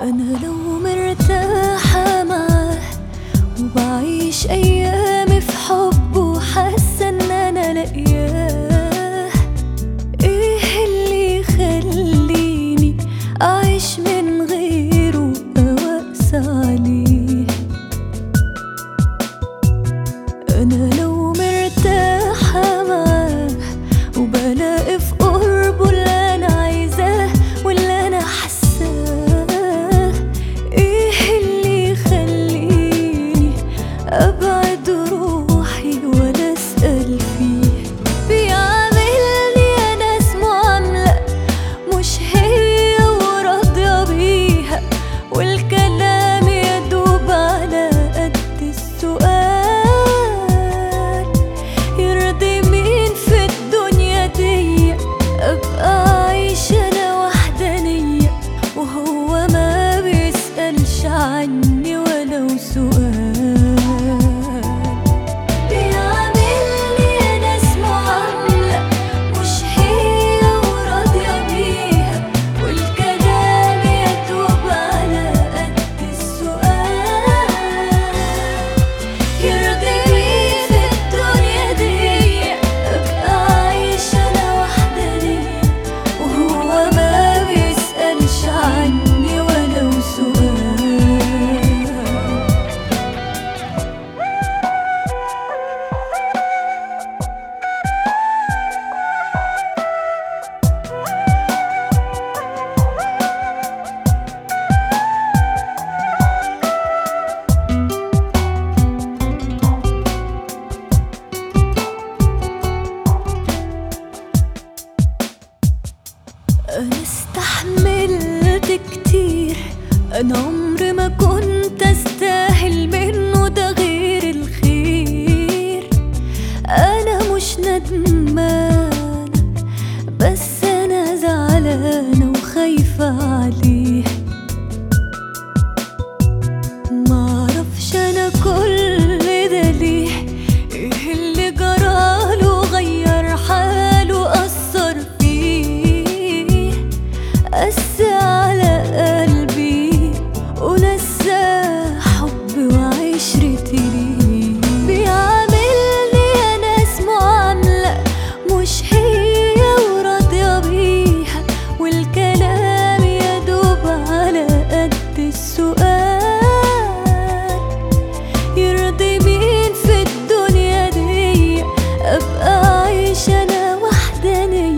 أنا لو مرتاحة معاه وبعيش أيامي في حبه حاسة إن أنا لاقياه إيه اللي يخليني أعيش من غيره أوأس عليه أنا لو مرتاحة معاه وبلاقي في قربه اللي أنا عايزاه واللي أنا حاساه إيه اللي يخليني أبعد روحي ولا أسأل فيه بيعاملني أنا اسمه عاملة مش هي وراضية بيها والكلام يدوب على قد السؤال يرضي مين في الدنيا دي ابقى عايشة انا وحدانية وهو ما بيسألش عني ولو سؤال بيعاملني انا اسمه عاملة مش هي وراضية بيها والكلام يدوب على قد السؤال يرضي مين في الدنيا دي ابقى عايشة انا وحدانية وهو ما بيسألش عني ولو سؤال أنا استحملت كتير أنا عمري ما كنت أستاهل منه ده غير الخير أنا مش ندمانة بس أنا زعلانة وخايفة عليه معرفش أنا كل ده ليه إيه اللي جراله غير حاله أثر فيه قس على قلبي ونسى حبي وعشرتي ليه بيعاملني أنا اسمه عاملة مش هي وراضية بيها والكلام يدوب على قد السؤال يرضي مين في الدنيا دي أبقى عايشة أنا وحدانية